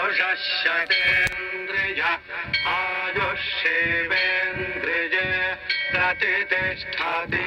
आयुषशतेन्द्रिय आयुष्येवेन्द्रिय प्रतिष्ठति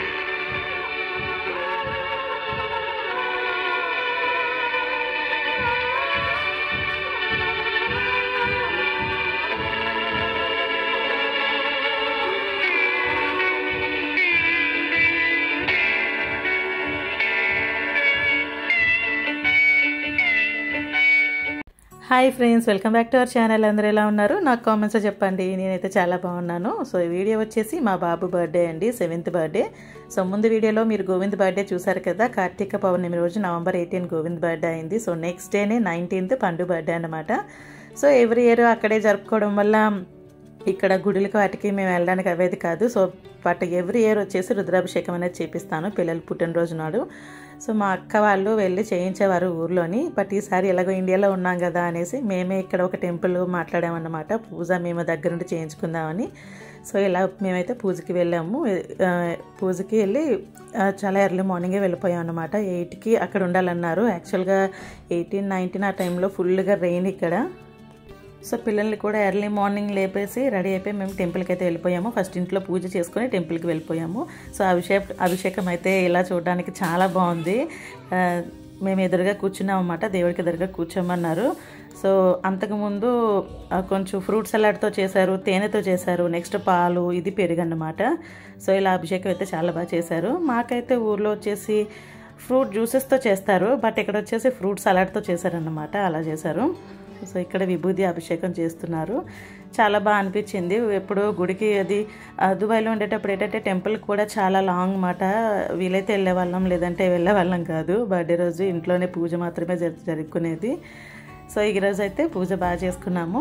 hi friends welcome back to our channel అందరూ ఎలా ఉన్నారు నాకు కామెంట్స్ చెప్పండి నేనైతే చాలా బాగున్నాను సో ఈ వీడియో వచ్చేసి మా బాబు బర్త్డే అండి సెవెంత్ బర్త్డే సో ముందు వీడియోలో మీరు గోవింద్ బర్త్డే చూసారు కదా కార్తీక పౌర్ణమి రోజు నవంబర్ ఎయిటీన్ గోవింద్ బర్త్డే అయింది సో నెక్స్ట్ డేనే నైన్టీన్త్ పండు బర్త్డే అనమాట సో ఎవ్రీ ఇయర్ అక్కడే జరుపుకోవడం వల్ల ఇక్కడ గుడులకు వాటికి మేము వెళ్ళడానికి అవేది కాదు సో బట్ ఎవ్రీ ఇయర్ వచ్చేసి రుద్రాభిషేకం అనేది చేపిస్తాను పిల్లలు పుట్టినరోజు నాడు సో మా అక్క వాళ్ళు వెళ్ళి చేయించేవారు ఊర్లోని బట్ ఈసారి ఎలాగో ఇండియాలో ఉన్నాం కదా అనేసి మేమే ఇక్కడ ఒక టెంపుల్ మాట్లాడామన్నమాట పూజ మేము దగ్గరుండి చేయించుకుందామని సో ఇలా మేమైతే పూజకి వెళ్ళాము ఆ, పూజకి వెళ్ళి ఆ, చాలా ఎర్లీ మార్నింగే వెళ్ళిపోయాం అనమాట ఎయిట్కి అక్కడ ఉండాలన్నారు యాక్చువల్గా ఎయిటీన్ నైన్టీన్ ఆ టైంలో ఫుల్గా రెయిన్ ఇక్కడ సో పిల్లల్ని కూడా ఎర్లీ మార్నింగ్ లేపేసి రెడీ అయిపోయి మేము టెంపుల్కి అయితే వెళ్ళిపోయాము ఫస్ట్ ఇంట్లో పూజ చేసుకొని టెంపుల్కి వెళ్ళిపోయాము సో అభిషేక్ అభిషేకం అయితే ఇలా చూడడానికి చాలా బాగుంది ఆ, మేము ఎదురుగా కూర్చున్నాం అన్నమాట దేవుడికి ఎదురుగా కూర్చోమన్నారు సో అంతకుముందు ఆ, కొంచెం ఫ్రూట్ సలాడ్తో చేశారు తేనెతో చేశారు నెక్స్ట్ పాలు ఇది పెరుగు అన్నమాట సో ఇలా అభిషేకం అయితే చాలా బాగా చేశారు మాకైతే ఊర్లో వచ్చేసి ఫ్రూట్ జ్యూసెస్తో చేస్తారు బట్ ఇక్కడ వచ్చేసి ఫ్రూట్ సలాడ్తో చేశారన్నమాట అలా చేశారు సో ఇక్కడ విభూది అభిషేకం చేస్తున్నారు చాలా బాగా అనిపించింది ఎప్పుడు గుడికి అది ఆ, దుబాయ్లో ఉండేటప్పుడు ఏంటంటే టెంపుల్ కూడా చాలా లాంగ్ మాట వీలైతే వెళ్ళే వాళ్ళం లేదంటే వెళ్ళే వాళ్ళం కాదు బర్త్డే రోజు ఇంట్లోనే పూజ మాత్రమే జరు జరుపుకునేది సో ఈరోజు అయితే పూజ బాగా చేసుకున్నాము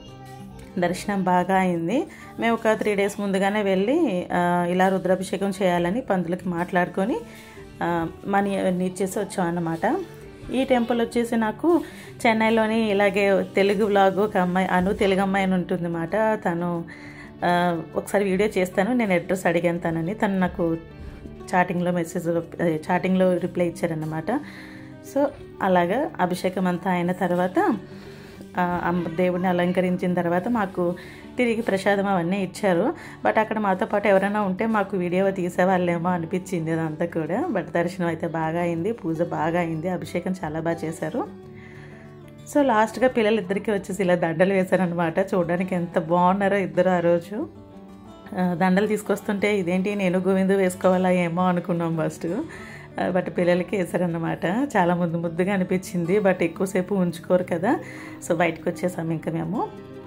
దర్శనం బాగా అయింది మేము ఒక త్రీ డేస్ ముందుగానే వెళ్ళి ఆ, ఇలా రుద్రాభిషేకం చేయాలని పంతులకి మాట్లాడుకొని ఆ, మనీ అన్ని ఇచ్చేసి వచ్చాం అన్నమాట ఈ టెంపుల్ వచ్చేసి నాకు చెన్నైలోని ఇలాగే తెలుగు వ్లాగ్ ఒక అమ్మాయి అను తెలుగు అమ్మాయి అని ఉంటుందన్నమాట తను ఆ, ఒకసారి వీడియో చేస్తాను నేను అడ్రస్ అడిగాను తనని తను నాకు చాటింగ్లో మెసేజ్ చాటింగ్లో రిప్లై ఇచ్చారన్నమాట సో అలాగా అభిషేకం అంతా అయిన తర్వాత ఆ, అమ్మ దేవుడిని అలంకరించిన తర్వాత మాకు తిరిగి ప్రసాదం అవన్నీ ఇచ్చారు బట్ అక్కడ మాతో పాటు ఎవరైనా ఉంటే మాకు వీడియో తీసేవాళ్ళేమో అనిపించింది అదంతా కూడా బట్ దర్శనం అయితే బాగా అయింది పూజ బాగా అయింది అభిషేకం చాలా బాగా చేశారు సో లాస్ట్గా పిల్లలిద్దరికీ వచ్చేసి ఇలా దండలు వేశారనమాట చూడడానికి ఎంత బాగున్నారో ఇద్దరు ఆ రోజు ఆ, దండలు తీసుకొస్తుంటే ఇదేంటి నేను గోవిందు వేసుకోవాలా ఏమో అనుకున్నాం ఫస్ట్ ఆ, బట్ పిల్లలకి వేసారన్నమాట చాలా ముద్దు ముద్దుగా అనిపించింది బట్ ఎక్కువసేపు ఉంచుకోరు కదా సో బయటకు వచ్చేసాం ఇంకా మేము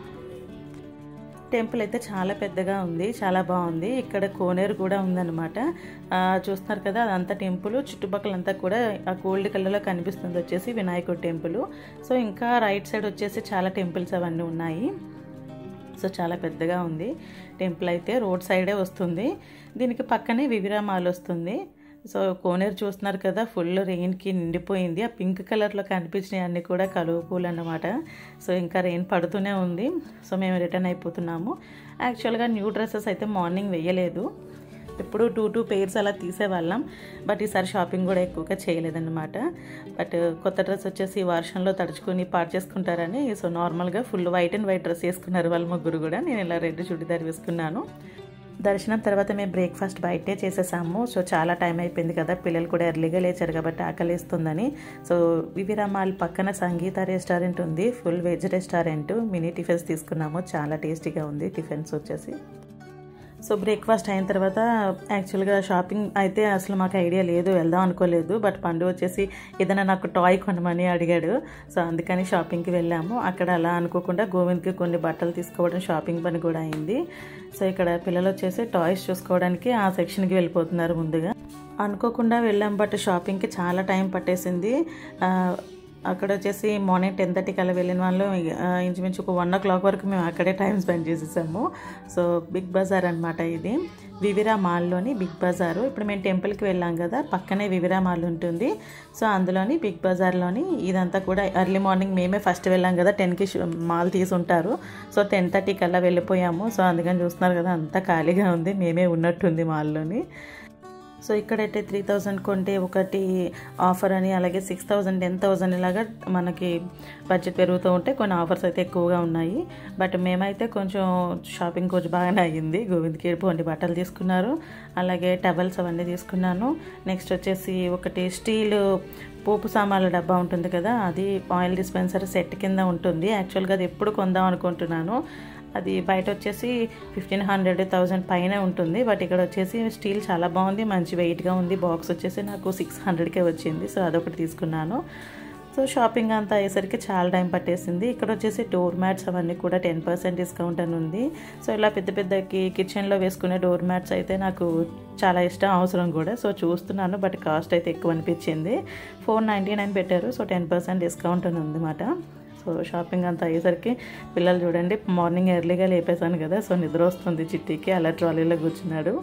టెంపుల్ అయితే చాలా పెద్దగా ఉంది చాలా బాగుంది ఇక్కడ కోనేరు కూడా ఉందన్నమాట ఆ, చూస్తున్నారు కదా అదంతా టెంపుల్ చుట్టుపక్కలంతా కూడా ఆ గోల్డ్ కలర్లో కనిపిస్తుంది వచ్చేసి వినాయకుడు టెంపుల్ సో ఇంకా రైట్ సైడ్ వచ్చేసి చాలా టెంపుల్స్ అవన్నీ ఉన్నాయి సో చాలా పెద్దగా ఉంది టెంపుల్ అయితే రోడ్ సైడే వస్తుంది దీనికి పక్కనే వివిరా మాల్ వస్తుంది సో కోనేరు చూస్తున్నారు కదా ఫుల్ రెయిన్కి నిండిపోయింది ఆ పింక్ కలర్లో కనిపించినవి అన్నీ కూడా కలువ పూలు అన్నమాట సో ఇంకా రెయిన్ పడుతూనే ఉంది సో మేము రిటర్న్ అయిపోతున్నాము యాక్చువల్గా న్యూ డ్రెస్సెస్ అయితే మార్నింగ్ వేయలేదు ఎప్పుడు టూ టూ పెయిర్స్ అలా తీసేవాళ్ళం బట్ ఈసారి షాపింగ్ కూడా ఎక్కువగా చేయలేదన్నమాట బట్ కొత్త డ్రెస్ వచ్చేసి వర్షంలో తడుచుకొని పాడు చేసుకుంటారని సో నార్మల్గా full white and white dress వేసుకున్నారు వాళ్ళ ముగ్గురు కూడా నేను ఇలా రెడ్ చుడిదార్ వేసుకున్నాను దర్శనం తర్వాత మేము బ్రేక్ఫాస్ట్ బయటే చేసేసాము సో చాలా టైం అయిపోయింది కదా పిల్లలు కూడా ఎర్లీగా లేచారు కాబట్టి ఆకలిస్తుందని సో వివిరామాల్ పక్కన సంగీత రెస్టారెంట్ ఉంది full veg restaurant mini tiffins తీసుకున్నాము చాలా టేస్టీగా ఉంది టిఫిన్స్ వచ్చేసి సో బ్రేక్ఫాస్ట్ అయిన తర్వాత యాక్చువల్గా షాపింగ్ అయితే అసలు మాకు ఐడియా లేదు వెళ్దాం అనుకోలేదు బట్ పండు వచ్చేసి ఏదైనా నాకు టాయ్ కొనమని అడిగాడు సో అందుకని షాపింగ్కి వెళ్ళాము అక్కడ అలా అనుకోకుండా గోవింద్కి కొన్ని బట్టలు తీసుకోవడం షాపింగ్ పని కూడా అయింది సో ఇక్కడ పిల్లలు వచ్చేసి టాయ్స్ చూసుకోవడానికి ఆ సెక్షన్కి వెళ్ళిపోతున్నారు ముందుగా అనుకోకుండా వెళ్ళాం బట్ షాపింగ్కి చాలా టైం పట్టేసింది ఆ, అక్కడ వచ్చేసి మార్నింగ్ టెన్ థర్టీకి అలా వెళ్ళిన వాళ్ళు ఆ, ఇంచుమించు ఒక వన్ ఓ క్లాక్ వరకు మేము అక్కడే టైం స్పెండ్ చేసేసాము సో బిగ్ బజార్ అనమాట ఇది వివిరా మాల్లోని బిగ్ బజారు ఇప్పుడు మేము టెంపుల్కి వెళ్ళాం కదా పక్కనే వివిరా మాల్ ఉంటుంది సో అందులోని బిగ్ బజార్లోని ఇదంతా కూడా ఎర్లీ మార్నింగ్ మేమే ఫస్ట్ వెళ్ళాం కదా టెన్కి మాల్ తీసి ఉంటారు సో టెన్ థర్టీకి అలా వెళ్ళిపోయాము సో అందుకని చూస్తున్నారు కదా అంతా ఖాళీగా ఉంది మేమే ఉన్నట్టుంది మాల్లోని సో ఇక్కడైతే త్రీ థౌజండ్ కొంటే ఒకటి ఆఫర్ అని అలాగే సిక్స్ థౌజండ్ టెన్ థౌజండ్ ఇలాగా మనకి బడ్జెట్ పెరుగుతూ ఉంటే కొన్ని ఆఫర్స్ అయితే ఎక్కువగా ఉన్నాయి బట్ మేమైతే కొంచెం షాపింగ్ కొంచెం బాగానే అయ్యింది గోవింద్కి కొన్ని బట్టలు తీసుకున్నారు అలాగే టవల్స్ అవన్నీ తీసుకున్నాను నెక్స్ట్ వచ్చేసి ఒకటి స్టీల్ పోపు సామాన్ల డబ్బా ఉంటుంది కదా అది ఆయిల్ డిస్పెన్సర్ సెట్ కింద ఉంటుంది యాక్చువల్గా అది ఎప్పుడు కొందాం అనుకుంటున్నాను అది బయట వచ్చేసి ఫిఫ్టీన్ హండ్రెడ్ థౌజండ్ పైన ఉంటుంది బట్ ఇక్కడ వచ్చేసి స్టీల్ చాలా బాగుంది మంచి వెయిట్గా ఉంది బాక్స్ వచ్చేసి నాకు సిక్స్ హండ్రెడ్కే వచ్చింది సో అదొకటి తీసుకున్నాను సో షాపింగ్ అంతా అయ్యేసరికి చాలా టైం పట్టేసింది ఇక్కడ వచ్చేసి డోర్ మ్యాట్స్ అవన్నీ కూడా టెన్ పర్సెంట్ డిస్కౌంట్ అని ఉంది సో ఇలా పెద్ద పెద్దకి కిచెన్లో వేసుకునే డోర్ మ్యాట్స్ అయితే నాకు చాలా ఇష్టం అవసరం కూడా సో చూస్తున్నాను బట్ కాస్ట్ అయితే ఎక్కువ అనిపించింది ఫోర్ నైంటీ నైన్ పెట్టారు సో టెన్ పర్సెంట్ డిస్కౌంట్ అని ఉందన్నమాట సో షాపింగ్ అంతా అయ్యేసరికి పిల్లలు చూడండి మార్నింగ్ ఎర్లీగా లేపేశాను కదా సో నిద్ర వస్తుంది చిట్టికి అలా ట్రాలీలో కూర్చున్నాడు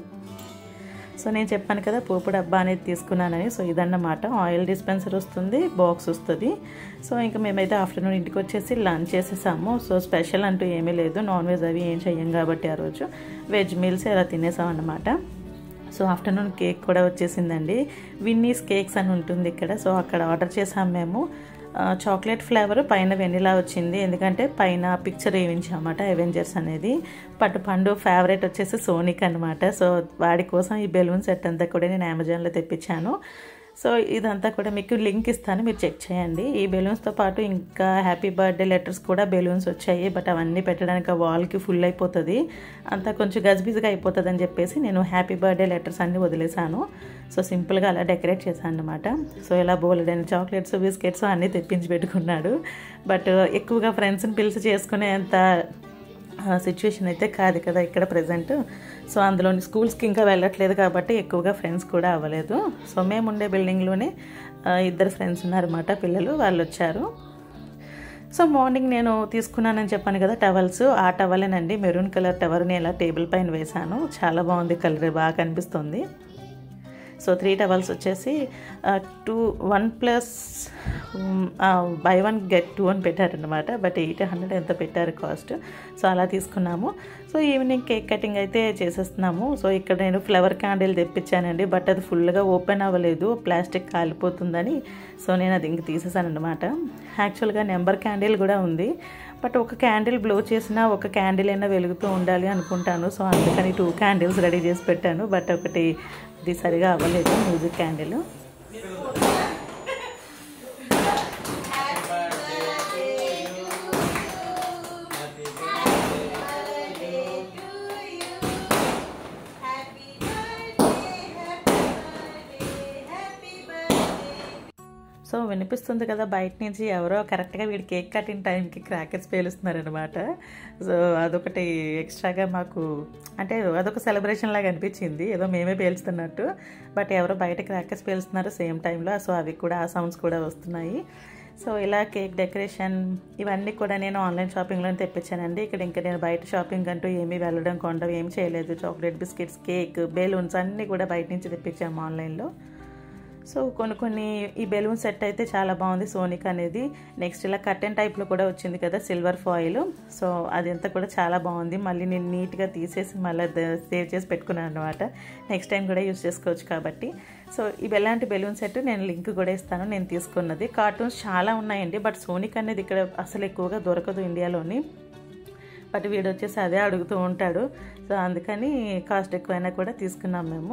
సో నేను చెప్పాను కదా పోపు డబ్బా అనేది తీసుకున్నానని సో ఇదన్నమాట ఆయిల్ డిస్పెన్సర్ వస్తుంది బాక్స్ వస్తుంది సో ఇంకా మేమైతే ఆఫ్టర్నూన్ ఇంటికి వచ్చేసి లంచ్ చేసేసాము సో స్పెషల్ అంటూ ఏమీ లేదు నాన్ వెజ్ అవి ఏం చెయ్యం కాబట్టి ఆ రోజు వెజ్ మీల్స్ ఎలా తినేసాం అన్నమాట సో ఆఫ్టర్నూన్ కేక్ కూడా వచ్చేసిందండి విన్నీస్ కేక్స్ అని ఉంటుంది ఇక్కడ సో అక్కడ ఆర్డర్ చేసాం మేము చాక్లెట్ ఫ్లేవర్ పైన వెనిలా వచ్చింది ఎందుకంటే పైన పిక్చర్ వేయించామన్నమాట అవెంజర్స్ అనేది బట్ పండు ఫేవరెట్ వచ్చేసి సోనిక్ అనమాట సో వాడి కోసం ఈ బెలూన్ సెట్ అంతా కూడా నేను అమెజాన్లో తెప్పించాను సో ఇదంతా కూడా మీకు లింక్ ఇస్తాను మీరు చెక్ చేయండి ఈ బెలూన్స్తో పాటు ఇంకా హ్యాపీ బర్త్డే లెటర్స్ కూడా బెలూన్స్ వచ్చాయి బట్ అవన్నీ పెట్టడానికి వాల్కి ఫుల్ అయిపోతుంది అంతా కొంచెం గజిబిజిగా అయిపోతుంది అని చెప్పేసి నేను హ్యాపీ బర్త్డే లెటర్స్ అన్నీ వదిలేసాను సో సింపుల్గా అలా డెకరేట్ చేశాను అనమాట సో ఇలా బోల్డెన్ చాక్లెట్స్ బిస్కెట్స్ అన్నీ తెప్పించి పెట్టుకున్నాడు బట్ ఎక్కువగా ఫ్రెండ్స్ని పిలిచి చేసుకునేంత సిచ్యువేషన్ అయితే కాదు కదా ఇక్కడ ప్రజెంట్ సో అందులోని స్కూల్స్కి ఇంకా వెళ్ళట్లేదు కాబట్టి ఎక్కువగా ఫ్రెండ్స్ కూడా అవ్వలేదు సో మేము ఉండే బిల్డింగ్లోనే ఇద్దరు ఫ్రెండ్స్ ఉన్నారన్నమాట పిల్లలు వాళ్ళు వచ్చారు సో మార్నింగ్ నేను తీసుకున్నానని చెప్పాను కదా టవల్స్ ఆ టవలేనండి మెరూన్ కలర్ టవర్ని ఇలా టేబుల్ పైన వేశాను చాలా బాగుంది కలర్ బాగా కనిపిస్తుంది సో త్రీ టవల్స్ వచ్చేసి two one plus buy one get two అని పెట్టారనమాట బట్ ఎయిట్ హండ్రెడ్ ఎంత పెట్టారు కాస్ట్ సో అలా తీసుకున్నాము సో ఈవినింగ్ కేక్ కటింగ్ అయితే చేసేస్తున్నాము సో ఇక్కడ నేను ఫ్లవర్ క్యాండిల్ తెప్పించానండి బట్ అది ఫుల్గా ఓపెన్ అవ్వలేదు ప్లాస్టిక్ కాలిపోతుందని సో నేను అది ఇంక తీసేసాను అనమాట యాక్చువల్గా నెంబర్ క్యాండిల్ కూడా ఉంది బట్ ఒక క్యాండిల్ బ్లో చేసినా ఒక క్యాండిల్ అయినా వెలుగుతూ ఉండాలి అనుకుంటాను సో అందుకని టూ క్యాండిల్స్ రెడీ చేసి పెట్టాను బట్ ఒకటి ఇది సరిగా అవ్వలేదు మ్యూజిక్ క్యాండిల్ సో వినిపిస్తుంది కదా బయట నుంచి ఎవరో కరెక్ట్గా వీడి కేక్ కటింగ్ టైంకి క్రాకర్స్ పేలుస్తున్నారనమాట సో అదొకటి ఎక్స్ట్రాగా మాకు అంటే అదొక సెలబ్రేషన్ లాగా అనిపించింది ఏదో మేమే పేలుస్తున్నట్టు బట్ ఎవరో బయట క్రాకర్స్ పేలుస్తున్నారు సేమ్ టైంలో సో అవి కూడా ఆ సౌండ్స్ కూడా వస్తున్నాయి సో ఇలా కేక్ డెకరేషన్ ఇవన్నీ కూడా నేను ఆన్లైన్ షాపింగ్లో తెప్పించానండి ఇక్కడ ఇంకా నేను బయట షాపింగ్ అంటూ ఏమీ వెళ్ళడం కొండం ఏం చేయలేదు చాక్లెట్ బిస్కెట్స్ కేక్ బెలూన్స్ అన్నీ కూడా బయట నుంచి తెప్పించాము ఆన్లైన్లో సో కొన్ని కొన్ని ఈ బెలూన్ సెట్ అయితే చాలా బాగుంది సోనిక్ అనేది నెక్స్ట్ ఇలా కర్టెన్ టైప్లో కూడా వచ్చింది కదా సిల్వర్ ఫాయిల్ సో అదంతా కూడా చాలా బాగుంది మళ్ళీ నేను నీట్గా తీసేసి మళ్ళీ సేవ్ చేసి పెట్టుకున్నాను అనమాట నెక్స్ట్ టైం కూడా యూస్ చేసుకోవచ్చు కాబట్టి సో ఇవి ఎలాంటి బెలూన్ సెట్ నేను లింక్ కూడా ఇస్తాను నేను తీసుకున్నది కార్టూన్స్ చాలా ఉన్నాయండి బట్ సోనిక్ అనేది ఇక్కడ అసలు ఎక్కువగా దొరకదు ఇండియాలోని బట్ వీడు వచ్చేసి అదే అడుగుతూ ఉంటాడు సో అందుకని కాస్ట్ ఎక్కువైనా కూడా తీసుకున్నాం మేము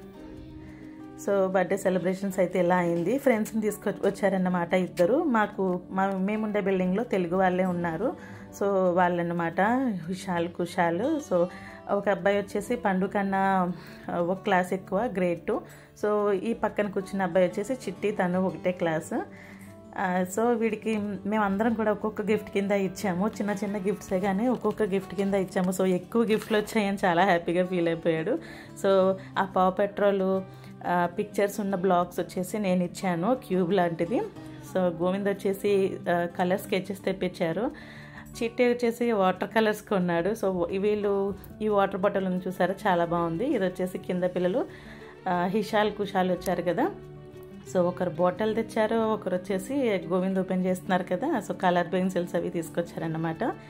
సో బర్త్డే సెలబ్రేషన్స్ అయితే ఇలా అయింది ఫ్రెండ్స్ని తీసుకొ వచ్చారన్నమాట ఇద్దరు మాకు మా మేముండే బిల్డింగ్లో తెలుగు వాళ్ళే ఉన్నారు సో వాళ్ళన్నమాట హుషాల్ కుషాల్ సో ఒక అబ్బాయి వచ్చేసి పండు కన్నా ఒక క్లాస్ ఎక్కువ గ్రేడ్ టూ సో ఈ పక్కన కూర్చున్న అబ్బాయి వచ్చేసి చిట్టి తను ఒకటే క్లాసు సో వీడికి మేమందరం కూడా ఒక్కొక్క గిఫ్ట్ కింద ఇచ్చాము చిన్న చిన్న గిఫ్ట్సే కానీ ఒక్కొక్క గిఫ్ట్ కింద ఇచ్చాము సో ఎక్కువ గిఫ్ట్లు వచ్చాయని చాలా హ్యాపీగా ఫీల్ అయిపోయాడు సో ఆ పావు పెట్రోలు పిక్చర్స్ ఉన్న బ్లాక్స్ వచ్చేసి నేను ఇచ్చాను క్యూబ్ లాంటిది సో గోవింద్ వచ్చేసి కలర్ స్కెచెస్ తెప్పించారు చిట్టి వచ్చేసి వాటర్ కలర్స్ కొన్నాడు సో వీళ్ళు ఈ వాటర్ బాటిల్ చూసారా చాలా బాగుంది ఇది వచ్చేసి కింద పిల్లలు హిషాల్ కుషాల్ వచ్చారు కదా సో ఒకరు బాటిల్ తెచ్చారు ఒకరు వచ్చేసి గోవింద్ ఓపెన్ చేస్తున్నారు కదా సో కలర్ పెన్సిల్స్ అవి తీసుకొచ్చారన్నమాట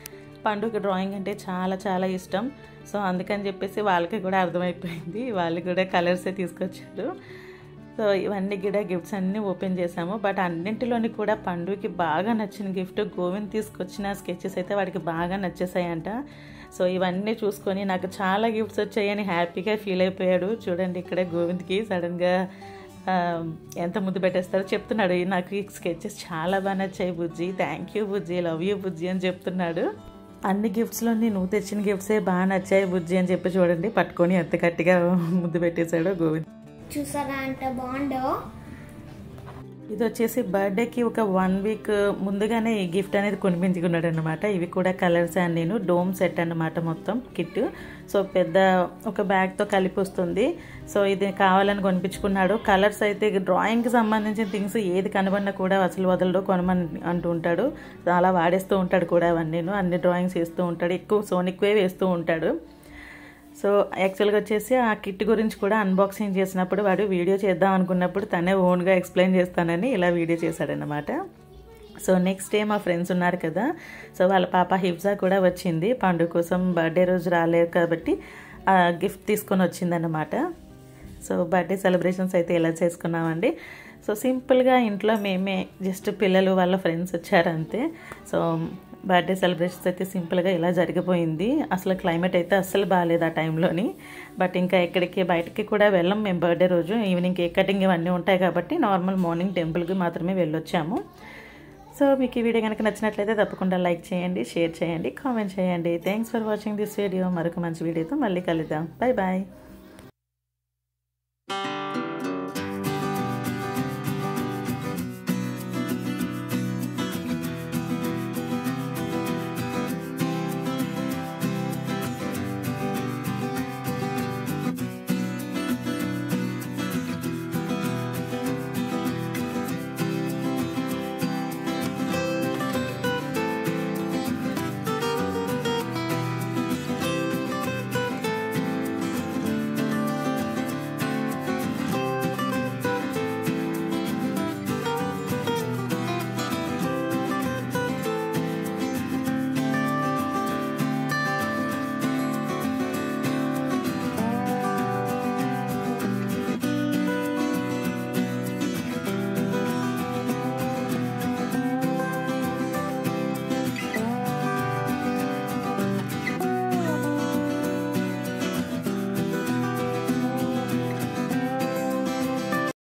పండుగ డ్రాయింగ్ అంటే చాలా చాలా ఇష్టం సో అందుకని చెప్పేసి వాళ్ళకి కూడా అర్థమైపోయింది వాళ్ళు కూడా కలర్సే తీసుకొచ్చారు సో ఇవన్నీ కూడా గిఫ్ట్స్ అన్నీ ఓపెన్ చేసాము బట్ అన్నింటిలోని కూడా పండుగకి బాగా నచ్చిన గిఫ్ట్ గోవింద్ తీసుకొచ్చిన స్కెచెస్ అయితే వాడికి బాగా నచ్చేసాయంట సో ఇవన్నీ చూసుకొని నాకు చాలా గిఫ్ట్స్ వచ్చాయని హ్యాపీగా ఫీల్ అయిపోయాడు చూడండి ఇక్కడ గోవింద్కి సడన్గా ఆ, ఎంత ముద్దు పెట్టేస్తారో చెప్తున్నాడు నాకు ఈ స్కెచెస్ చాలా బాగా నచ్చాయి బుజ్జి థ్యాంక్ యూ బుజ్జి లవ్ యూ బుజ్జి అని చెప్తున్నాడు అన్ని గిఫ్ట్స్లోని నువ్వు తెచ్చిన గిఫ్ట్సే బాగా నచ్చాయి బుజ్జి అని చెప్పి చూడండి పట్టుకొని ఎంత గట్టిగా ముద్దు పెట్టేశాడు గోవింద్ చూసారా అంట బాగుండో ఇది వచ్చేసి బర్త్డేకి ఒక వన్ వీక్ ముందుగానే ఈ గిఫ్ట్ అనేది కొనిపించుకున్నాడు అనమాట ఇవి కూడా కలర్స్ అండ్ నేను డోమ్ సెట్ అన్నమాట మొత్తం కిట్ సో పెద్ద ఒక బ్యాగ్తో కలిపి వస్తుంది సో ఇది కావాలని కొనిపించుకున్నాడు కలర్స్ అయితే డ్రాయింగ్కి సంబంధించిన థింగ్స్ ఏది కనబడినా కూడా అసలు వదలడు కొనమని అంటూ ఉంటాడు అలా వాడేస్తూ ఉంటాడు కూడా అవన్నీను అన్ని డ్రాయింగ్స్ వేస్తూ ఉంటాడు ఎక్కువ సోనిక్వే వేస్తూ ఉంటాడు సో యాక్చువల్గా వచ్చేసి ఆ కిట్ గురించి కూడా అన్బాక్సింగ్ చేసినప్పుడు వాడు వీడియో చేద్దాం అనుకున్నప్పుడు తనే ఓన్గా ఎక్స్ప్లెయిన్ చేస్తానని ఇలా వీడియో చేశాడనమాట సో నెక్స్ట్ డే మా ఫ్రెండ్స్ ఉన్నారు కదా సో వాళ్ళ పాప హిఫ్జా కూడా వచ్చింది పండుగ కోసం బర్త్డే రోజు రాలేదు కాబట్టి ఆ గిఫ్ట్ తీసుకొని వచ్చిందన్నమాట సో బర్త్డే సెలబ్రేషన్స్ అయితే ఎలా చేసుకున్నామండి సో సింపుల్గా ఇంట్లో మేమే జస్ట్ పిల్లలు వాళ్ళ ఫ్రెండ్స్ వచ్చారు అంతే సో బర్త్డే సెలబ్రేషన్స్ అయితే సింపుల్గా ఇలా జరిగిపోయింది అసలు క్లైమేట్ అయితే అస్సలు బాగాలేదు ఆ టైంలోని బట్ ఇంకా ఎక్కడికి బయటకి కూడా వెళ్ళం మేము బర్త్డే రోజు ఈవినింగ్ కేక్ కటింగ్ ఇవన్నీ ఉంటాయి కాబట్టి నార్మల్ మార్నింగ్ టెంపుల్కి మాత్రమే వెళ్ళొచ్చాము సో మీకు ఈ వీడియో కనుక నచ్చినట్లయితే తప్పకుండా లైక్ చేయండి షేర్ చేయండి కామెంట్ చేయండి thanks for watching this video మరొక మంచి వీడియోతో మళ్ళీ కలుద్దాం బాయ్ బాయ్